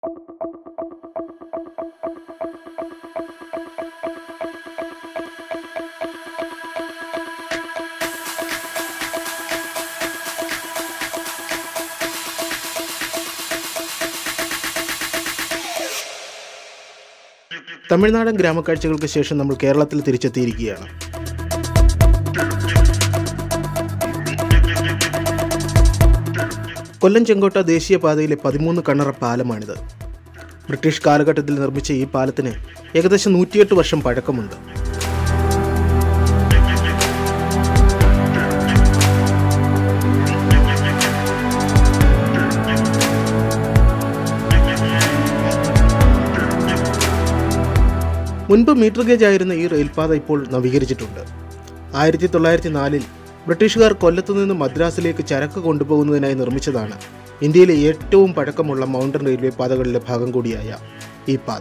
തമിഴ്നാടൻ ഗ്രാമക്കാഴ്ചകൾക്ക് ശേഷം നമ്മൾ കേരളത്തിൽ തിരിച്ചെത്തിയിരിക്കുകയാണ് കൊല്ലം ചെങ്കോട്ട ദേശീയപാതയിലെ പതിമൂന്ന് കണ്ണറ പാലമാണിത് ബ്രിട്ടീഷ് കാലഘട്ടത്തിൽ നിർമ്മിച്ച ഈ പാലത്തിന് ഏകദേശം നൂറ്റിയെട്ട് വർഷം പഴക്കമുണ്ട് മുൻപ് മീറ്റർ ഗേജ് ആയിരുന്ന ഈ റെയിൽപാത ഇപ്പോൾ നവീകരിച്ചിട്ടുണ്ട് ആയിരത്തി തൊള്ളായിരത്തി നാലിൽ ബ്രിട്ടീഷുകാർ കൊല്ലത്തു നിന്ന് മദ്രാസിലേക്ക് ചരക്ക് കൊണ്ടുപോകുന്നതിനായി നിർമ്മിച്ചതാണ് ഇന്ത്യയിലെ ഏറ്റവും പഴക്കമുള്ള മൗണ്ടൻ റെയിൽവേ പാതകളിലെ ഭാഗം കൂടിയായ ഈ പാത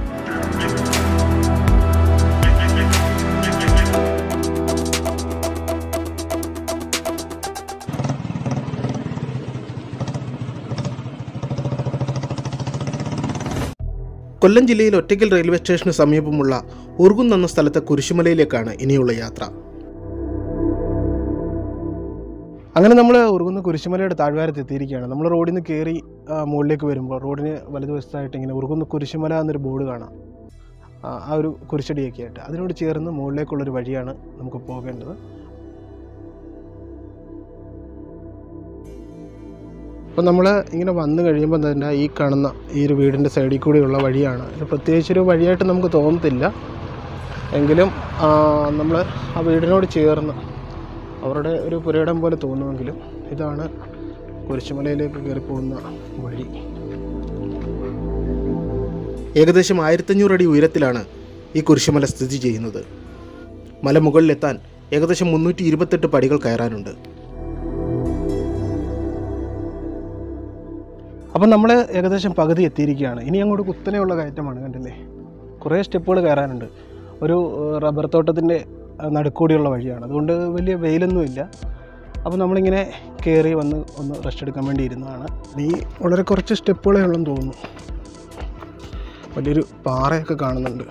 കൊല്ലം ജില്ലയിൽ ഒറ്റയ്ക്കൽ റെയിൽവേ സ്റ്റേഷന് സമീപമുള്ള ഉറുകുന്ന് എന്ന സ്ഥലത്തെ കുരിശുമലയിലേക്കാണ് ഇനിയുള്ള യാത്ര അങ്ങനെ നമ്മൾ ഉറുകുന്ന കുരിശുമലയുടെ താഴ്വാരത്ത് എത്തിയിരിക്കുകയാണ് നമ്മൾ റോഡിൽ നിന്ന് കയറി ആ, മുകളിലേക്ക് വരുമ്പോൾ റോഡിന് വലതുവശത്തായിട്ട് ഇങ്ങനെ ഉറുകുന്ന കുരിശുമല എന്നൊരു ബോർഡ് കാണാം ആ ആ ഒരു കുരിശടിയൊക്കെ ആയിട്ട് അതിനോട് ചേർന്ന് മുകളിലേക്കുള്ളൊരു വഴിയാണ് നമുക്ക് പോകേണ്ടത് അപ്പോൾ നമ്മൾ ഇങ്ങനെ വന്നു കഴിയുമ്പോൾ തന്നെ ഈ കാണുന്ന ഈ ഒരു വീടിൻ്റെ സൈഡിൽ കൂടിയുള്ള വഴിയാണ് ഇത് പ്രത്യേകിച്ചൊരു വഴിയായിട്ട് നമുക്ക് തോന്നത്തില്ല എങ്കിലും നമ്മൾ ആ വീടിനോട് ചേർന്ന് അവരുടെ ഒരു പുരയിടം പോലെ തോന്നുമെങ്കിലും ഇതാണ് കുരിശുമലയിലേക്ക് കയറി പോകുന്ന വഴി ഏകദേശം ആയിരത്തഞ്ഞൂറ് അടി ഉയരത്തിലാണ് ഈ കുരിശുമല സ്ഥിതി ചെയ്യുന്നത് മലമുകളിലെത്താൻ ഏകദേശം മുന്നൂറ്റി ഇരുപത്തെട്ട് പടികൾ കയറാനുണ്ട് അപ്പം നമ്മൾ ഏകദേശം പകുതി എത്തിയിരിക്കുകയാണ് ഇനി അങ്ങോട്ട് കുത്തനെയുള്ള കയറ്റമാണ് കണ്ടില്ലേ കുറേ സ്റ്റെപ്പുകൾ കയറാനുണ്ട് ഒരു ഏഹ്, റബ്ബർ തോട്ടത്തിൻ്റെ ഏഹ്, നടുക്കൂടിയുള്ള വഴിയാണ് അതുകൊണ്ട് വലിയ വെയിലൊന്നുമില്ല അപ്പോൾ നമ്മളിങ്ങനെ കയറി വന്ന് ഒന്ന് റെസ്റ്റ് എടുക്കാൻ വേണ്ടി ഇരുന്നതാണ് ഈ വളരെ കുറച്ച് സ്റ്റെപ്പുകളേ ഉള്ളെന്ന് തോന്നുന്നു വലിയൊരു പാറയൊക്കെ കാണുന്നുണ്ട്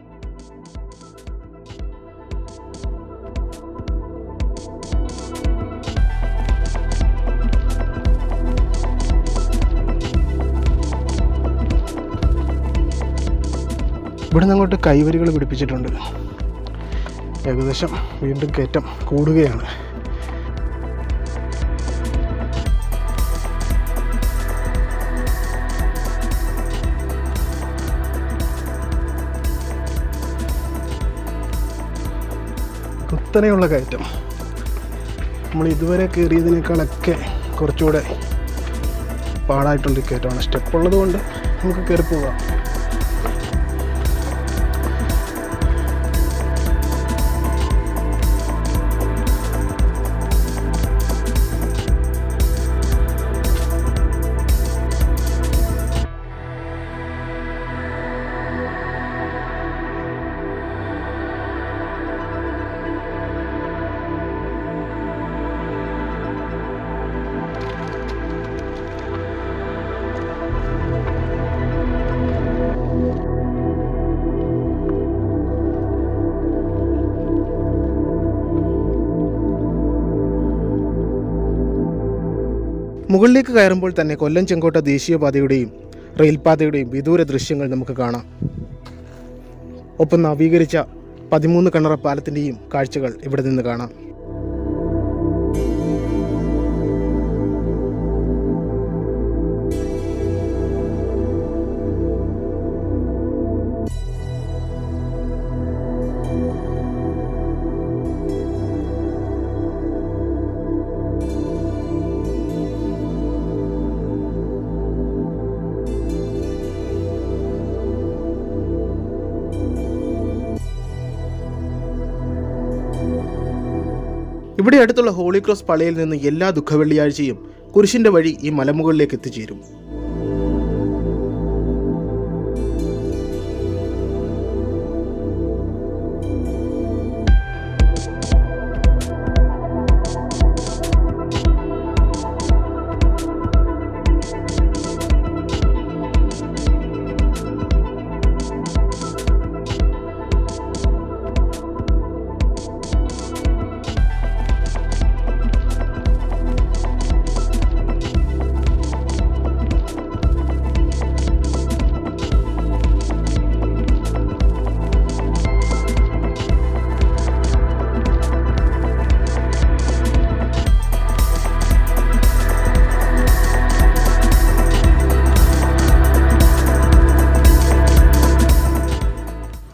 ഇവിടെ നിന്ന് അങ്ങോട്ട് കൈവരികൾ പിടിപ്പിച്ചിട്ടുണ്ട് ഏകദേശം വീണ്ടും കയറ്റം കൂടുകയാണ് കുത്തനെയുള്ള കയറ്റം നമ്മൾ ഇതുവരെ കയറിയതിനേക്കാളൊക്കെ കുറച്ചുകൂടെ പാടായിട്ടുള്ള കയറ്റമാണ് സ്റ്റെപ്പ് ഉള്ളത് കൊണ്ട് നമുക്ക് കയറി പോകാം മുകളിലേക്ക് കയറുമ്പോൾ തന്നെ കൊല്ലം ചെങ്കോട്ട ദേശീയപാതയുടെയും റെയിൽപാതയുടെയും വിദൂര ദൃശ്യങ്ങൾ നമുക്ക് കാണാം ഒപ്പം നവീകരിച്ച പതിമൂന്ന് കണ്ണറ പാലത്തിൻ്റെയും കാഴ്ചകൾ ഇവിടെ നിന്ന് കാണാം ഇവിടെ അടുത്തുള്ള ഹോളി ക്രോസ് പള്ളിയിൽ നിന്ന് എല്ലാ ദുഃഖവെള്ളിയാഴ്ചയും കുരിശിന്റെ വഴി ഈ മലമുകളിലേക്ക് എത്തിച്ചേരും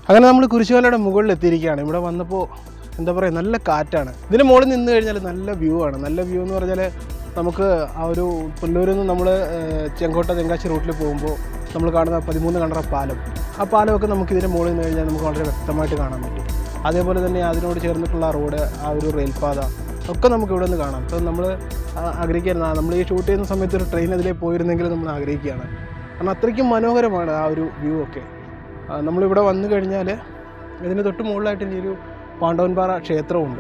അങ്ങനെ നമ്മൾ കുരിശുമലയുടെ മുകളിൽ എത്തിയിരിക്കുകയാണ് ഇവിടെ വന്നപ്പോൾ എന്താ പറയുക നല്ല കാറ്റാണ് ഇതിന് മുകളിൽ നിന്ന് കഴിഞ്ഞാൽ നല്ല വ്യൂ ആണ് നല്ല വ്യൂ എന്ന് പറഞ്ഞാൽ നമുക്ക് ആ ഒരു പുല്ലൂരിൽ നിന്ന് നമ്മൾ ചെങ്കോട്ട തെങ്കാശി റൂട്ടിൽ പോകുമ്പോൾ നമ്മൾ കാണുന്ന പതിമൂന്ന് കണ്ടറ പാലം ആ പാലമൊക്കെ നമുക്ക് ഇതിൻ്റെ മുകളിൽ നിന്ന് കഴിഞ്ഞാൽ നമുക്ക് വളരെ വ്യക്തമായിട്ട് കാണാൻ പറ്റും അതേപോലെ തന്നെ അതിനോട് ചേർന്നിട്ടുള്ള റോഡ് ആ ഒരു റെയിൽപാത ഒക്കെ നമുക്ക് ഇവിടെ നിന്ന് കാണാം അപ്പോൾ നമ്മൾ ആഗ്രഹിക്കുന്ന നമ്മൾ ഈ ഷൂട്ട് ചെയ്യുന്ന സമയത്ത് ഒരു ട്രെയിൻ അതിലേ പോയിരുന്നെങ്കിൽ നമ്മൾ ആഗ്രഹിക്കുകയാണ് കാരണം അത്രയ്ക്കും മനോഹരമാണ് ആ ഒരു വ്യൂ ഒക്കെ ആ, നമ്മളിവിടെ വന്നു കഴിഞ്ഞാൽ ഇതിന് തൊട്ട് മുകളിലായിട്ട് ഇനി ഒരു പാണ്ഡവൻപാറ ക്ഷേത്രമുണ്ട്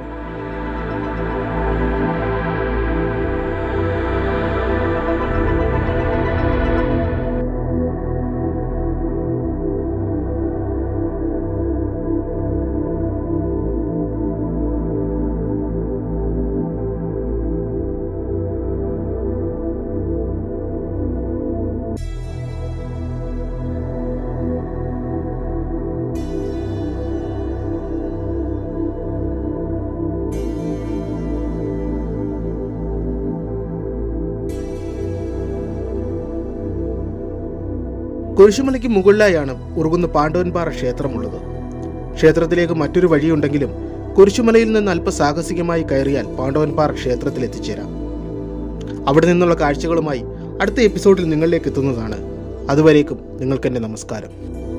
കുരിശുമലയ്ക്ക് മുകളിലായാണ് ഉറുകുന്ന പാണ്ഡവൻപാറ ക്ഷേത്രമുള്ളത് ക്ഷേത്രത്തിലേക്ക് മറ്റൊരു വഴിയുണ്ടെങ്കിലും കുരിശുമലയിൽ നിന്ന് അല്പ സാഹസികമായി കയറിയാൽ പാണ്ഡവൻപാറ ക്ഷേത്രത്തിൽ എത്തിച്ചേരാം അവിടെ നിന്നുള്ള കാഴ്ചകളുമായി അടുത്ത എപ്പിസോഡിൽ നിങ്ങളിലേക്ക് എത്തുന്നതാണ് അതുവരേക്കും നിങ്ങൾക്കെൻ്റെ നമസ്കാരം